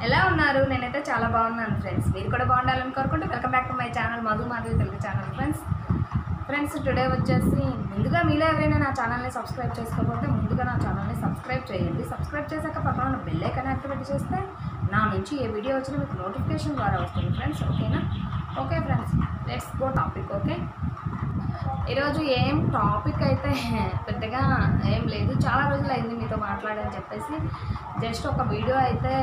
ఎలా ఉన్నారు నేనైతే చాలా బాగున్నాను ఫ్రెండ్స్ మీరు కూడా బాగుండాలని కోరుకుంటూ welcome back to my channel Madhu Madhavi Telugu channel friends friends today వచ్చేసి ముందుగా మీలో ఎవరైనా నా ఛానల్ని సబ్స్క్రైబ్ చేసుకోకపోతే ముందుగా నా ఛానల్ని సబ్స్క్రైబ్ చేయండి సబ్స్క్రైబ్ చేశాక పక్కన ఉన్న బెల్ ఐకాన్ యాక్టివేట్ చేస్తే నా నుంచి ఏ వీడియో వచ్చినా మీకు నోటిఫికేషన్ ద్వారా వస్తుంది ఫ్రెండ్స్ ఓకేనా okay friends let's go topic okay ఈరోజు ఏం టాపిక్ అయితే పెద్దగా ఏం లేదు చాలా రోజులు అయింది మీతో మాట్లాడని చెప్పేసి జస్ట్ ఒక వీడియో అయితే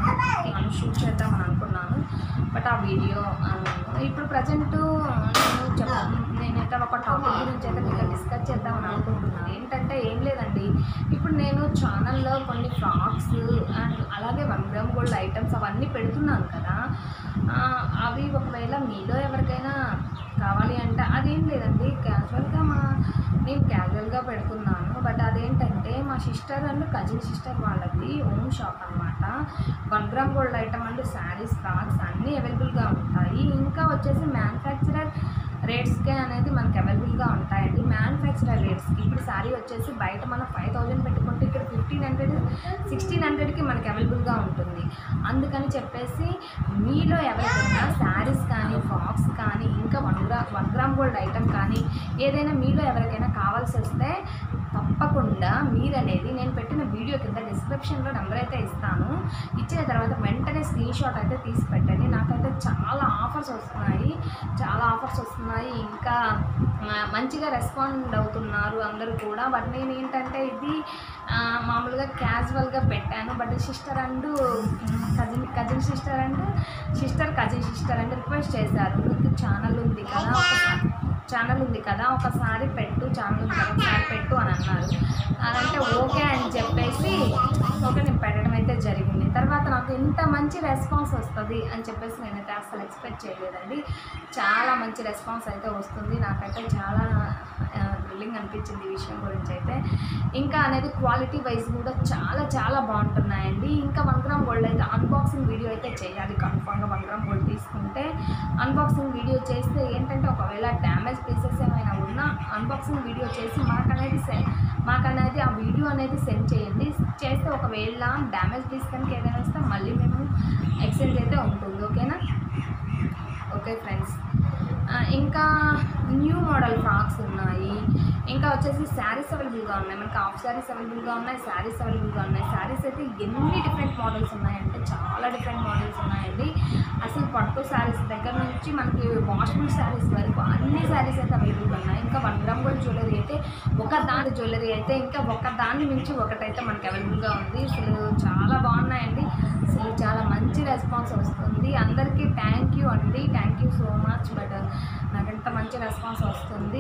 మనం షూట్ చేద్దామని అనుకున్నాను బట్ ఆ వీడియో ఆ, ఇప్పుడు ప్రజెంట్ నేను చెప్ప నేనైతే ఒక టాపిక్ గురించి అయితే మీతో డిస్కస్ చేద్దామని అనుకుంటున్నాను ఏంటంటే ఏం లేదండి ఇప్పుడు నేను ఛానల్లో కొన్ని ఫ్రాక్స్ అండ్ అలాగే వన్ గ్రామ్ గోల్డ్ ఐటమ్స్ అవన్నీ పెడుతున్నాను కదా ఆ, అవి ఒకవేళ మీలో ఎవరికైనా కావాలి అంటే అదేం లేదండి క్యాజువల్గా మా నేను క్యాజువల్గా పెడుతున్నాను బట్ అదేంటంటే మా సిస్టర్ అండ్ కజిన్ సిస్టర్ వాళ్ళది ఓన్ షాప్ అనమాట one gram gold item and saris frocks అన్నీ అవైలబుల్గా ఉంటాయి ఇంకా వచ్చేసి మ్యానుఫ్యాక్చరర్ రేట్స్కే అనేది మనకి అవైలబుల్గా ఉంటాయండి మ్యానుఫ్యాక్చరర్ రేట్స్కి ఇప్పుడు శారీ వచ్చేసి బయట మనం ఫైవ్ థౌజండ్ పెట్టుకుంటే ఇక్కడ ఫిఫ్టీన్ హండ్రెడ్ సిక్స్టీన్ హండ్రెడ్కి మనకి అవైలబుల్గా ఉంటుంది అందుకని చెప్పేసి మీలో ఎవరికైనా శారీస్ కానీ ఫ్రాక్స్ కానీ ఇంకా one gram one gram gold item కానీ ఏదైనా మీలో ఎవరికైనా కావాల్సి వస్తే తప్పకుండా మీరనేది నేను పెట్టిన వీడియో కింద డిస్క్రిప్షన్లో నెంబర్ అయితే ఇస్తాను ఇచ్చిన తర్వాత వెంటనే స్క్రీన్ షాట్ అయితే తీసి పెట్టండి నాకైతే చాలా ఆఫర్స్ వస్తున్నాయి చాలా ఆఫర్స్ వస్తున్నాయి ఇంకా ఆ, మంచిగా రెస్పాండ్ అవుతున్నారు అందరూ కూడా బట్ నేను ఏంటంటే ఇది ఆ, మామూలుగా క్యాజువల్గా పెట్టాను but sister and cousin cousin sister and sister cousin sister and request చేశారు మీకు ఛానల్ ఉంది కదా ఒకసారి ఛానల్ ఉంది కదా ఒకసారి పెట్టు ఛానల్ ఉంది కదా ఒకసారి పెట్టు అని అన్నారు అదంటే ఓకే అని చెప్పేసి ఓకే నేను పెట్టడం అయితే జరిగింది తర్వాత నాకు ఇంత మంచి రెస్పాన్స్ వస్తుంది అని చెప్పేసి నేనైతే అసలు ఎక్స్పెక్ట్ చేయలేదండి చాలా మంచి రెస్పాన్స్ అయితే వస్తుంది నాకైతే చాలా థ్రిల్లింగ్ అనిపించింది ఈ విషయం గురించి అయితే ఇంకా అనేది క్వాలిటీ వైజ్ కూడా చాలా చాలా బాగుంటున్నాయండి ఇంకా వన్ గ్రామ్ గోల్డ్ అయితే అన్బాక్సింగ్ వీడియో అయితే చేయాలి కన్ఫామ్గా వన్ గ్రామ్ గోల్డ్ తీసుకుంటే అన్బాక్సింగ్ వీడియో చేస్తే ఏంటంటే ఒకవేళ డ్యామేజ్ పీసెస్ ఏమైనా ఉన్నా అన్బాక్సింగ్ వీడియో చేసి మాకు అనేది సె మాకు అనేది ఆ వీడియో అనేది సెండ్ చేయండి చేస్తే ఒకవేళ డ్యామేజ్ పీస్ కనుక ఏదైనా వస్తే మళ్ళీ మేము ఎక్స్చేంజ్ అయితే ఉంటుంది ఓకేనా ఓకే ఫ్రెండ్స్ ఆ, ఇంకా న్యూ మోడల్ ఫ్రాక్స్ ఉన్నాయి ఇంకా వచ్చేసి శారీస్ అవైలబుల్గా ఉన్నాయి మనకి హాఫ్ శారీస్ అవైలబుల్గా ఉన్నాయి శారీస్ అవైలబుల్గా ఉన్నాయి శారీస్ అయితే ఎన్ని డిఫరెంట్ మోడల్స్ ఉన్నాయంటే చాలా డిఫరెంట్ మోడల్స్ ఉన్నాయండి అసలు పట్టు శారీస్ దగ్గర నుంచి మనకి వాషబుల్ శారీస్ వరకు అన్ని శారీస్ అయితే అవైలబుల్గా ఉన్నాయి ఇంకా వన్ గ్రామ్ గోల్డ్ జ్యువెలరీ అయితే ఒక దాని జ్యువెలరీ అయితే ఇంకా ఒక దాని నుంచి ఒకటైతే మనకి అవైలబుల్గా ఉంది అసలు చాలా బాగున్నాయండి అసలు చాలా మంచి రెస్పాన్స్ వస్తుంది అందరికీ థ్యాంక్ యూ అండి thank you so much but నాకు ఎంత మంచి రెస్పాన్స్ వస్తుంది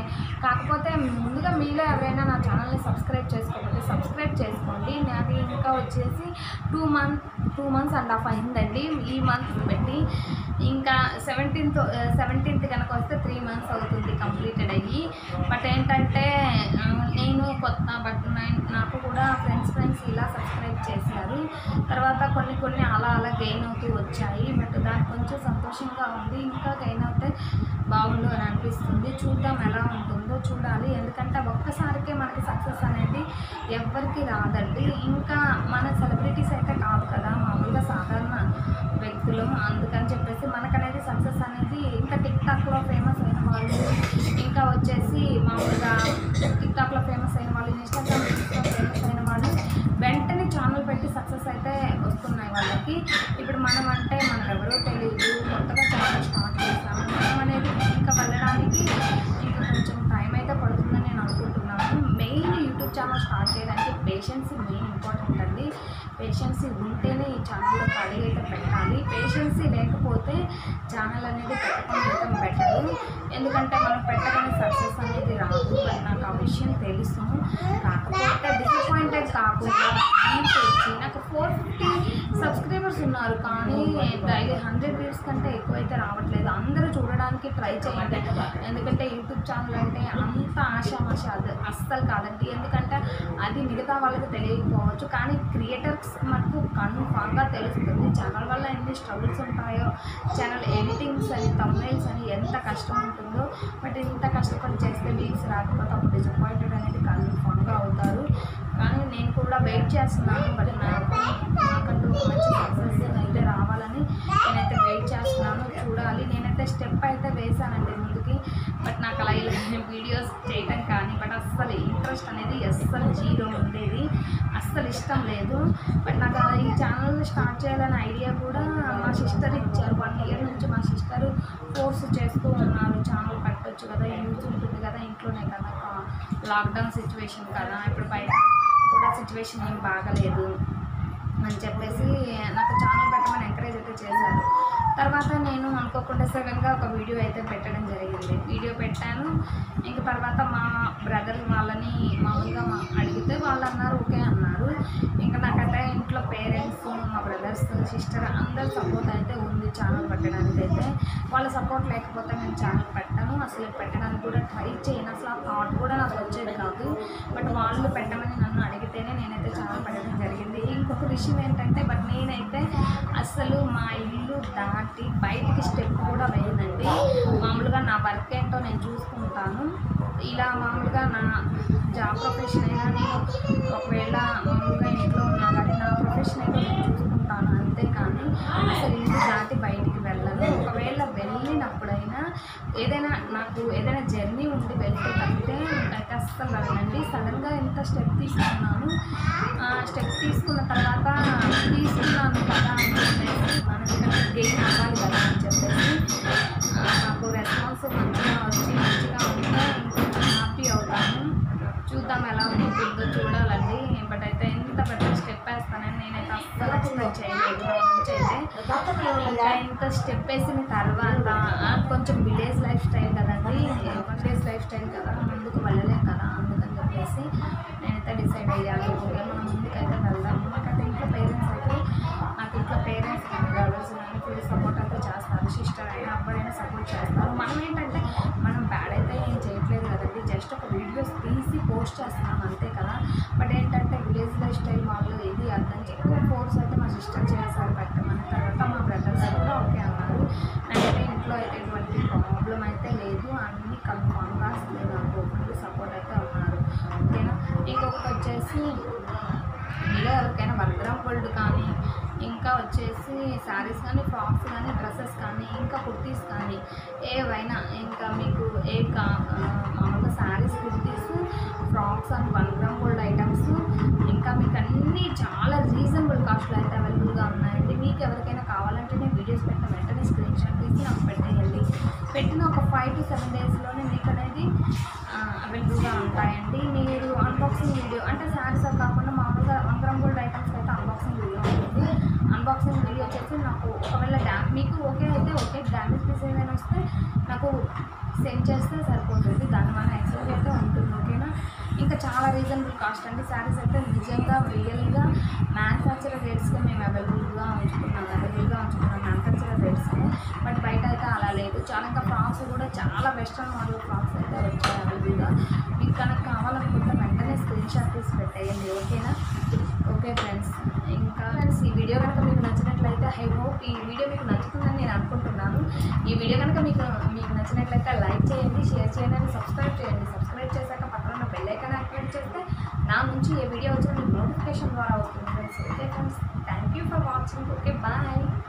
కాకపోతే ముందుగా మీలో ఎవరైనా నా ఛానల్ని సబ్స్క్రైబ్ చేసుకోకపోతే సబ్స్క్రైబ్ చేసుకోండి నాది ఇంకా వచ్చేసి two month two months and half అయిందండి ఈ మంత్ పెట్టి ఇంకా సెవెంటీన్త్ సెవెంటీన్త్ కనుక వస్తే త్రీ మంత్స్ అవుతుంది కంప్లీటెడ్ అయ్యి బట్ ఏంటంటే ఆ, నేను కొత్త బట్ నా- నాకు కూడా ఫ్రెండ్స్ ఫ్రెండ్స్ ఇలా సబ్స్క్రైబ్ చేశారు తర్వాత కొన్ని కొన్ని అలా అలా గెయిన్ అవుతూ వచ్చాయి బట్ దానికి కొంచెం సంతోషంగా ఉంది ఇంకా గెయిన్ అవుతే బాగుండు అని అనిపిస్తుంది చూద్దాం ఎలా ఉంటుందో చూడాలి ఎందుకంటే ఒక్కసారికే మనకి సక్సెస్ అనేది ఎవ్వరికి రాదండి ఇంకా మన సెలబ్రిటీస్ అయితే కాదు కదా మామూలుగా సాధారణ వ్యక్తులు అందుకని చెప్పేసి మనకనేది సక్సెస్ అనేది ఇంకా టిక్ టాక్లో ఫేమస్ అయిన వాళ్ళు ఇంకా వచ్చేసి మామూలుగా టిక్ టాక్లో ఫేమస్ అయిన వాళ్ళు ఇన్స్టాగ్రామ్ ఫేమస్ అయిన వాళ్ళు వెంటనే ఛానల్ పెట్టి సక్సెస్ అయితే వస్తున్నాయి వాళ్ళకి ఇప్పుడు మనం అంటే మనం ఎవరో తెలియదు కొత్తగా ఛానల్ స్టార్ట్ చేస్తాము మనం అనేది ఇంకా వెళ్ళడానికి ఇంకా కొంచెం టైం అయితే పడుతుందని నేను అనుకుంటున్నాను మెయిన్ యూట్యూబ్ ఛానల్ స్టార్ట్ చేయడానికి పేషెన్సీ మెయిన్ ఇంపార్టెంట్ అండి పేషెన్సీ ఉంటేనే ఈ ఛానల్లో ఖాళీ అయితే పెట్టాలి పేషెన్సీ లేకపోతే ఛానల్ అనేది పెట్టడం బెటర్ ఎందుకంటే మనం పెట్టగానే సక్సెస్ అనేది రాదు బట్ నాకు ఆ విషయం తెలుసు కాకపోతే డిసప్పాయింటెడ్ కాకుండా వ్యూస్ వచ్చి నాకు ఫోర్ ఫిఫ్టీ సబ్స్క్రైబర్స్ ఉన్నారు కానీ డైలీ హండ్రెడ్ వ్యూస్ కంటే ఎక్కువైతే రావట్లేదు అందరూ చూడడానికి ట్రై చేయండి ఎందుకంటే యూట్యూబ్ ఛానల్ అంటే అంత ఆశామాష అది అస్సలు కాదండి ఎందుకంటే అది మిగతా వాళ్ళకి తెలియకపోవచ్చు కానీ క్రియేటర్స్ మనకు కన్ఫామ్గా తెలుస్తుంది ఛానల్ వల్ల ఎన్ని స్ట్రగుల్స్ ఉంటాయో ఛానల్ ఎడిటింగ్స్ అని తమ్నైల్స్ అని ఎంత కష్టం ఉంటుందో బట్ ఇంత కష్టపడి చేస్తే వ్యూస్ రాకపోతే అప్పుడు డిసప్పాయింటెడ్ అనేది కన్ఫామ్గా అవుతారు కానీ నేను కూడా వెయిట్ చేస్తున్నాను బట్ నాకు నాకంటూ ఒక మంచి సక్సెస్ అయితే రావాలని నేనైతే వెయిట్ చేస్తున్నాను చూడాలి నేనైతే స్టెప్ అయితే వేసానండి ముందుకి బట్ నాకు అలా ఇలా వీడియోస్ చేయడం కానీ బట్ అస్సలు ఇంట్రెస్ట్ అనేది అస్సలు జీరో ఉండేది అస్సలు ఇష్టం లేదు బట్ నాకు ఆ ఈ ఛానల్ స్టార్ట్ చేయాలనే ఐడియా కూడా మా సిస్టర్ ఇచ్చారు వన్ ఇయర్ నుంచి మా సిస్టర్ ఫోర్స్ చేస్తూ ఉన్నారు ఛానల్ పెట్టొచ్చు కదా యూజ్ ఉంటుంది కదా ఇంట్లోనే కదా లాక్డౌన్ సిచ్యువేషన్ కదా ఇప్పుడు బయట కూడా సిచ్యువేషన్ ఏం బాగలేదు అని చెప్పేసి నాకు ఛానల్ పెట్టమని ఎంకరేజ్ అయితే చేశారు తర్వాత నేను అనుకోకుండా సడన్గా ఒక వీడియో అయితే పెట్టడం జరిగింది వీడియో పెట్టాను ఇంక తర్వాత మా బ్రదర్ వాళ్ళని మామూలుగా మా అడిగితే వాళ్ళు అన్నారు ఓకే అన్నారు ఇంకా నాకైతే ఇంట్లో పేరెంట్స్ మా బ్రదర్స్ సిస్టర్ అందరు సపోర్ట్ అయితే ఉంది ఛానల్ పెట్టడానికి అయితే వాళ్ళ సపోర్ట్ లేకపోతే నేను ఛానల్ పెట్టాను అసలు పెట్టడానికి కూడా ట్రై చేయను అసలు ఆ థాట్ కూడా నాకు వచ్చేది కాదు బట్ వాళ్ళు పెట్టమని నన్ను అడిగితేనే నేనైతే ఛానల్ పెట్టడం జరిగింది ఇంకొక విషయం ఏంటంటే బట్ నేనైతే అసలు మా ఇల్లు దాటి బయటికి స్టెప్ కూడా వేయనండి మామూలుగా నా వర్క్ ఏంటో నేను చూసుకుంటాను ఇలా మామూలుగా నా జాబ్ ప్రొఫెషన్ అయినా నేను ఒకవేళ మామూలుగా ఇంట్లో ఉన్నా కానీ నా ప్రొఫెషన్ అయితే నేను చూసుకుంటాను అంతేకాని అసలు ఇల్లు దాటి బయటికి వెళ్ళను ఒకవేళ వెళ్ళినప్పుడైనా ఏదైనా నాకు ఏదైనా జర్నీ ఉండి వెళ్తే తప్పితే అయితే అస్సలు వెళ్ళండి సడన్గా ఎంత స్టెప్ తీసుకున్నాను స్టెప్ తీసుకున్న తర్వాత తీసుకున్నాను కదా అని చెప్పేసి మనకి గెయిన్ అవ్వాలి కదా అని చెప్పేసి ఆ, నాకు రెస్పాన్స్ మంచిగా వచ్చి మంచిగా ఉంటే ఇంకొంచెం హ్యాపీ అవుతాను చూద్దాం ఎలా ఉంటుందో చూడాలండి బట్ అయితే ఎంత పెద్ద స్టెప్ వేస్తానని నేనైతే అస్సలు ఎక్స్పెక్ట్ చేయలేదు నా నుంచి అయితే ఇంకా ఇంత స్టెప్ వేసిన తర్వాత ఆ, కొంచెం విలేజ్ లైఫ్ స్టైల్ కదండి విలేజ్ లైఫ్ స్టైల్ కదా ముందుకు వెళ్ళలేం కదా అందుకని చెప్పేసి నేనైతే డిసైడ్ అయ్యాను ఓకే మనం ముందుకైతే వెళ్దాం నాకైతే ఇంట్లో పేరెంట్స్ అయితే నాకు ఇంట్లో పేరెంట్స్ కానీ బ్రదర్స్ కానీ ఫుల్ సపోర్ట్ అయితే చేస్తారు సిస్టర్ అయినా అబ్బాయినా సపోర్ట్ చేస్తారు మనం ఏంటంటే మనం బ్యాడ్ అయితే ఏం చేయట్లేదు కదండి జస్ట్ ఒక వీడియోస్ తీసి పోస్ట్ చేస్తున్నాం అంతే కదా బట్ ఏంటంటే విలేజ్ లైఫ్ స్టైల్ వాళ్ళు ఇది అర్థం ఎక్కువ ఫోర్స్ అయితే మా సిస్టర్ చేశారు పెట్టమని తర్వాత మా బ్రదర్స్ కూడా ఓకే అన్నారు నాకైతే ఇంట్లో అయితే ఎటువంటి ప్రాబ్లం అయితే లేదు అన్నీ కన్ఫామ్గా అసలు నాకు ఫుల్ సపోర్ట్ అయితే ఉన్నారు ఓకేనా ఇంకొకటి వచ్చేసి మీలో ఎవరికైనా వడ్రం గోల్డ్ కానీ ఇంకా వచ్చేసి శారీస్ కానీ ఫ్రాక్స్ కానీ డ్రెస్సెస్ కానీ ఇంకా కుర్తీస్ కానీ ఏవైనా ఇంకా మీకు ఏ కా ఆ, మామూలుగా saris kurtis frocks and one gram gold items ఇంకా మీకు అన్నీ చాలా రీజనబుల్ కాస్ట్లో అయితే అవైలబుల్గా ఉన్నాయండి మీకు ఎవరికైనా కావాలంటే నేను వీడియోస్ పెట్టిన వెంటనే స్క్రీన్ షాట్ తీసి నాకు పెట్టేయండి పెట్టిన ఒక ఫైవ్ టు సెవెన్ డేస్లోనే మీకు అనేది అవైలబుల్గా ఉంటాయండి మీరు అన్బాక్సింగ్ వీడియో అంటే శారీస్ అవి కాకుండా మామూలుగా వన్ గ్రామ్ గోల్డ్ ఐటమ్స్ అయితే అన్బాక్సింగ్ వీడియో ఉంటుంది అన్బాక్సింగ్ వీడియో వచ్చేసి నాకు ఒకవేళ డ్యా మీకు ఓకే అయితే ఓకే డ్యామేజ్ పీస్ ఏదైనా వస్తే నాకు సెండ్ చేస్తే సరిపోతుంది దానివల్ల ఎక్స్చేంజ్ అయితే ఉంటుంది ఓకేనా ఇంకా చాలా రీజనబుల్ కాస్ట్ అండి శారీస్ అయితే నిజంగా రియల్గా మ్యానుఫ్యాక్చర్ రేట్స్గా మేము అవైలబుల్గా ఉంచుకున్నాం అవైలబుల్గా ఉంచుకున్నాం మ్యానుఫ్యాక్చర్ రేట్స్కి బట్ బయట అయితే అలా లేదు చాలా ఇంకా ఫ్రాక్స్ కూడా చాలా వెస్ట్రన్ మోడల్ ఫ్రాక్స్ అయితే వచ్చాయి అవైలబుల్గా మీకు కనుక కావాలనుకుంటే వెంటనే స్క్రీన్ షాట్ తీసి పెట్టేయండి ఓకేనా ఓకే ఫ్రెండ్స్ ఇంకా ఫ్రెండ్స్ ఈ వీడియో కనుక మీకు నచ్చినట్లయితే ఐ హోప్ ఈ వీడియో మీకు నచ్చుతుందని నేను అనుకుంటున్నాను ఈ వీడియో కనుక మీకు మీకు నచ్చినట్లయితే లైక్ చేయండి షేర్ చేయండి సబ్స్క్రైబ్ చేయండి సబ్స్క్రైబ్ చేశాక పక్కన ఉన్న బెల్ ఐకాన్ యాక్టివేట్ చేస్తే నా నుంచి ఏ వీడియో వచ్చినా మీకు నోటిఫికేషన్ ద్వారా అవుతుంది friends okay friends thank you for watching okay bye